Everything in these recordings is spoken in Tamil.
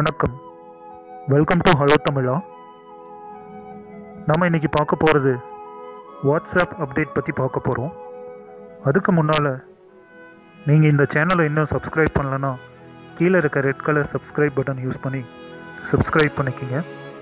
வணக்கம் வெல்கம் டு ஹலோ தமிழா நம்ம இன்னைக்கு பார்க்க போகிறது வாட்ஸ்அப் அப்டேட் பற்றி பார்க்க போகிறோம் அதுக்கு முன்னால் நீங்கள் இந்த சேனலை இன்னும் சப்ஸ்கிரைப் பண்ணலன்னா கீழே இருக்க red colour subscribe button use பண்ணி சப்ஸ்கிரைப் பண்ணிக்கிங்க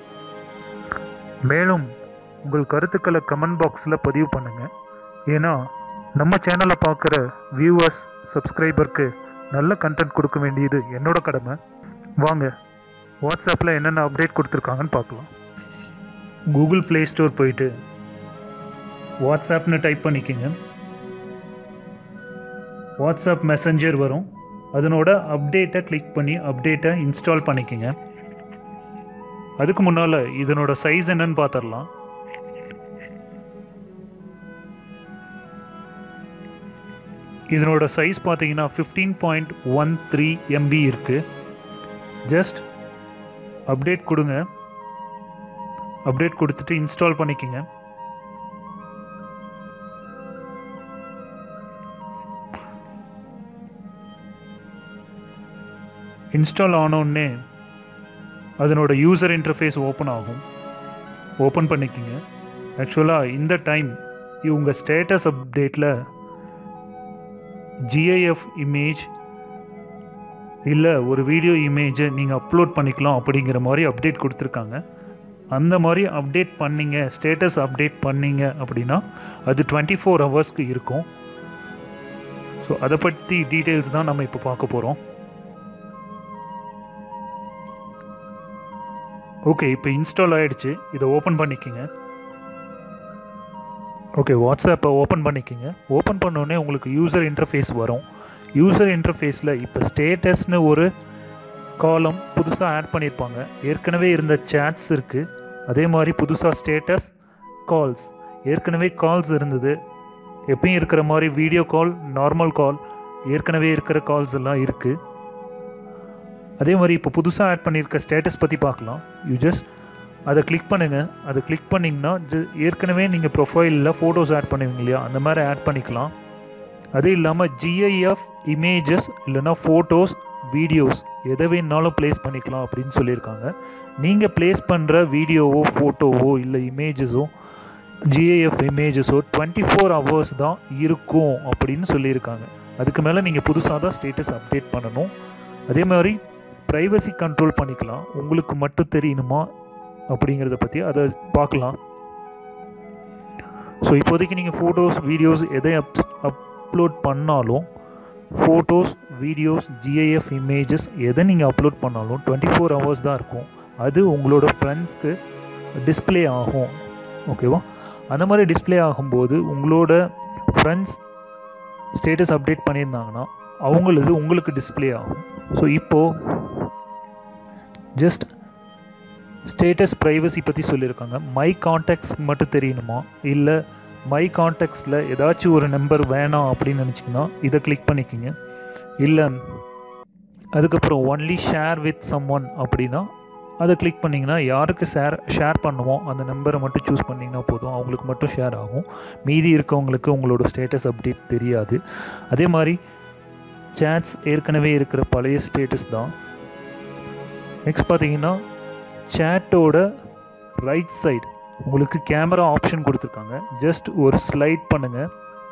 மேலும் உங்கள் கருத்துக்களை கமெண்ட் பாக்ஸில் பதிவு பண்ணுங்கள் ஏன்னா நம்ம சேனலை பார்க்குற வியூவர்ஸ் சப்ஸ்கிரைபருக்கு நல்ல கண்டென்ட் கொடுக்க வேண்டியது என்னோட கடமை வாங்க வாட்ஸ்அப்பில் என்னென்ன அப்டேட் கொடுத்துருக்காங்கன்னு பார்க்கலாம் கூகுள் ப்ளே ஸ்டோர் போயிட்டு வாட்ஸ்அப்னு டைப் பண்ணிக்கோங்க வாட்ஸ்அப் மெசஞ்சர் வரும் அதனோட அப்டேட்டை கிளிக் பண்ணி அப்டேட்டை இன்ஸ்டால் பண்ணிக்கோங்க அதுக்கு முன்னால் இதனோட சைஸ் என்னன்னு பார்த்துடலாம் இதனோட சைஸ் பார்த்தீங்கன்னா fifteen point one three MB இருக்குது ஜஸ்ட் அப்டேட் கொடுங்க அப்டேட் கொடுத்துட்டு இன்ஸ்டால் பண்ணிக்கோங்க இன்ஸ்டால் ஆனோடனே அதனோட யூசர் இன்டர்ஃபேஸ் ஓப்பன் ஆகும் ஓப்பன் பண்ணிக்கோங்க ஆக்சுவலாக இந்த டைம் இவங்க ஸ்டேட்டஸ் அப்டேட்டில் ஜிஐஎஃப் இமேஜ் இல்லை ஒரு வீடியோ இமேஜை நீங்கள் அப்லோட் பண்ணிக்கலாம் அப்படிங்கிற மாதிரி அப்டேட் கொடுத்துருக்காங்க அந்த மாதிரி அப்டேட் பண்ணீங்க ஸ்டேட்டஸ் அப்டேட் பண்ணீங்க அப்படின்னா அது டுவெண்ட்டி ஃபோர் ஹவர்ஸ்க்கு இருக்கும் ஸோ அதை பற்றி டீட்டெயில்ஸ் தான் நம்ம இப்போ பார்க்க போகிறோம் ஓகே இப்போ இன்ஸ்டால் ஆகிடுச்சு இதை ஓப்பன் பண்ணிக்கோங்க ஓகே வாட்ஸ்அப்பை ஓப்பன் பண்ணிக்கோங்க ஓப்பன் பண்ணோடனே உங்களுக்கு யூசர் இன்டர்ஃபேஸ் வரும் யூசர் இன்டர்ஃபேஸில் இப்போ ஸ்டேட்டஸ்னு ஒரு காலம் புதுசாக ஆட் பண்ணியிருப்பாங்க ஏற்கனவே இருந்த சேட்ஸ் இருக்குது அதே மாதிரி புதுசாக ஸ்டேட்டஸ் கால்ஸ் ஏற்கனவே கால்ஸ் இருந்தது எப்பயும் இருக்கிற மாதிரி வீடியோ கால் நார்மல் கால் ஏற்கனவே இருக்கிற கால்ஸ் எல்லாம் இருக்குது அதே மாதிரி இப்போ புதுசாக ஆட் பண்ணியிருக்க ஸ்டேட்டஸ் பற்றி பார்க்கலாம் யூ ஜஸ்ட் அதை கிளிக் பண்ணுங்கள் அதை கிளிக் பண்ணிங்கன்னா ஏற்கனவே நீங்கள் ப்ரொஃபைலில் ஃபோட்டோஸ் ஆட் பண்ணுவீங்க இல்லையா அந்த மாதிரி ஆட் பண்ணிக்கலாம் அது இல்லாமல் ஜிஐஎஃப் இமேஜஸ் இல்லைனா ஃபோட்டோஸ் வீடியோஸ் எதை வேணாலும் ப்ளேஸ் பண்ணிக்கலாம் அப்படின்னு சொல்லியிருக்காங்க நீங்கள் ப்ளேஸ் பண்ணுற வீடியோவோ ஃபோட்டோவோ இல்லை இமேஜஸோ ஜிஐஎஃப் இமேஜஸோ டுவெண்ட்டி ஃபோர் ஹவர்ஸ் தான் இருக்கும் அப்படின்னு சொல்லியிருக்காங்க அதுக்கு மேலே நீங்கள் புதுசாக தான் ஸ்டேட்டஸ் அப்டேட் பண்ணணும் அதே மாதிரி ப்ரைவசி கண்ட்ரோல் பண்ணிக்கலாம் உங்களுக்கு மட்டும் தெரியணுமா அப்படிங்கிறத பற்றி அதை பார்க்கலாம் ஸோ இப்போதைக்கு நீங்கள் ஃபோட்டோஸ் வீடியோஸ் எதை அப் அப்லோட் பண்ணாலும் ஃபோட்டோஸ் வீடியோஸ் ஜிஐஎஃப் இமேஜஸ் எதை நீங்கள் அப்லோட் பண்ணாலும் டுவெண்ட்டி ஃபோர் ஹவர்ஸ் தான் இருக்கும் அது உங்களோட ஃப்ரெண்ட்ஸ்க்கு டிஸ்பிளே ஆகும் ஓகேவா அந்த மாதிரி டிஸ்பிளே ஆகும்போது உங்களோட ஃப்ரெண்ட்ஸ் ஸ்டேட்டஸ் அப்டேட் பண்ணியிருந்தாங்கன்னா அவங்களது உங்களுக்கு டிஸ்பிளே ஆகும் ஸோ இப்போது ஜஸ்ட் ஸ்டேட்டஸ் ப்ரைவசி பற்றி சொல்லியிருக்காங்க மை கான்டாக்ட்ஸ் மட்டும் தெரியணுமா இல்லை மை கான்டாக்ட்ஸில் ஏதாச்சும் ஒரு நம்பர் வேணாம் அப்படின்னு நினச்சிங்கன்னா இதை கிளிக் பண்ணிக்கோங்க இல்லை அதுக்கப்புறம் only share with someone அப்படின்னா அதை கிளிக் பண்ணிங்கன்னா யாருக்கு ஷேர் ஷேர் பண்ணுவோம் அந்த நம்பரை மட்டும் சூஸ் பண்ணிங்கன்னா போதும் அவங்களுக்கு மட்டும் ஷேர் ஆகும் மீதி இருக்கவங்களுக்கு உங்களோட ஸ்டேட்டஸ் அப்டேட் தெரியாது அதே மாதிரி சேட்ஸ் ஏற்கனவே இருக்கிற பழைய ஸ்டேட்டஸ் தான் நெக்ஸ்ட் பார்த்தீங்கன்னா சேட்டோட ரைட் சைடு உங்களுக்கு கேமரா ஆப்ஷன் கொடுத்துருக்காங்க ஜஸ்ட் ஒரு ஸ்லைட் பண்ணுங்கள்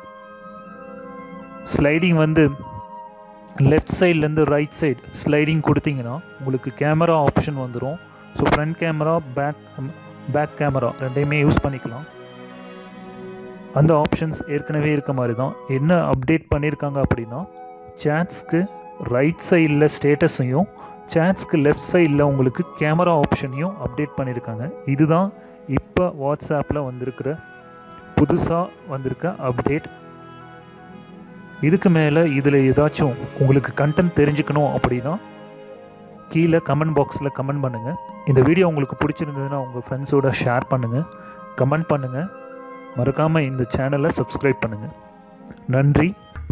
ஸ்லைடிங் வந்து லெஃப்ட் சைட்லேருந்து ரைட் சைடு ஸ்லைடிங் கொடுத்தீங்கன்னா உங்களுக்கு கேமரா ஆப்ஷன் வந்துடும் so front camera back back camera ரெண்டையுமே யூஸ் பண்ணிக்கலாம் அந்த ஆப்ஷன்ஸ் ஏற்கனவே இருக்க மாதிரி தான் என்ன அப்டேட் பண்ணியிருக்காங்க அப்படின்னா சேட்ஸ்க்கு ரைட் சைடில் ஸ்டேட்டஸையும் சேட்ஸ்க்கு லெஃப்ட் சைடில் உங்களுக்கு கேமரா ஆப்ஷனையும் அப்டேட் பண்ணியிருக்காங்க இதுதான் இப்போ வாட்ஸ்அப்பில் வந்திருக்கிற புதுசாக வந்திருக்க அப்டேட் இதுக்கு மேலே இதில் ஏதாச்சும் உங்களுக்கு கண்டென்ட் தெரிஞ்சுக்கணும் அப்படின்னா கீழே கமெண்ட் பாக்ஸில் கமெண்ட் பண்ணுங்கள் இந்த வீடியோ உங்களுக்கு பிடிச்சிருந்ததுன்னா உங்கள் ஃப்ரெண்ட்ஸோட ஷேர் பண்ணுங்கள் கமெண்ட் பண்ணுங்கள் மறக்காமல் இந்த சேனலை சப்ஸ்கிரைப் பண்ணுங்கள் நன்றி